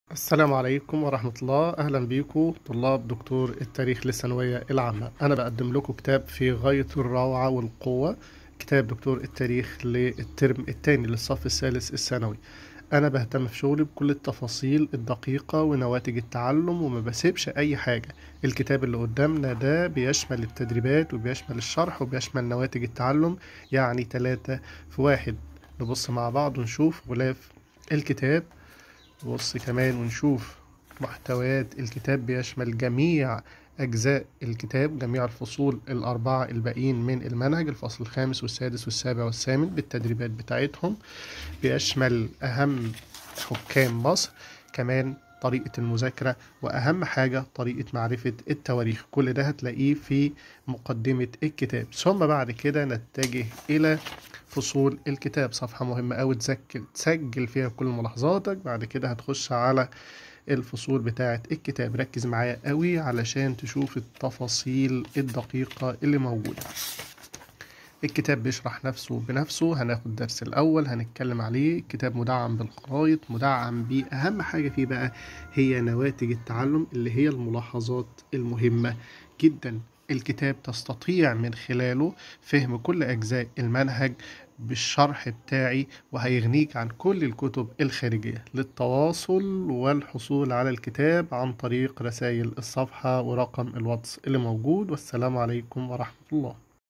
السلام عليكم ورحمة الله أهلا بيكم طلاب دكتور التاريخ للثانوية العامة أنا بقدم لكم كتاب في غاية الروعة والقوة كتاب دكتور التاريخ للترم الثاني للصف الثالث الثانوي أنا بهتم في شغلي بكل التفاصيل الدقيقة ونواتج التعلم وما بسيبش أي حاجة الكتاب اللي قدامنا ده بيشمل التدريبات وبيشمل الشرح وبيشمل نواتج التعلم يعني تلاتة في واحد نبص مع بعض ونشوف غلاف الكتاب نبص كمان ونشوف محتويات الكتاب بيشمل جميع أجزاء الكتاب جميع الفصول الأربعة الباقيين من المنهج الفصل الخامس والسادس والسابع والثامن بالتدريبات بتاعتهم بيشمل أهم حكام مصر كمان طريقة المذاكرة وأهم حاجة طريقة معرفة التواريخ كل ده هتلاقيه في مقدمة الكتاب ثم بعد كده نتجه إلى فصول الكتاب صفحة مهمة أوي تسجل تسجل فيها كل ملاحظاتك بعد كده هتخش على الفصول بتاعة الكتاب ركز معايا قوي علشان تشوف التفاصيل الدقيقة اللي موجودة الكتاب بيشرح نفسه بنفسه هناخد درس الأول هنتكلم عليه الكتاب مدعم بالخرائط مدعم بأهم حاجة فيه بقى هي نواتج التعلم اللي هي الملاحظات المهمة جدا الكتاب تستطيع من خلاله فهم كل أجزاء المنهج بالشرح بتاعي وهيغنيك عن كل الكتب الخارجية للتواصل والحصول على الكتاب عن طريق رسائل الصفحة ورقم الواتس اللي موجود والسلام عليكم ورحمة الله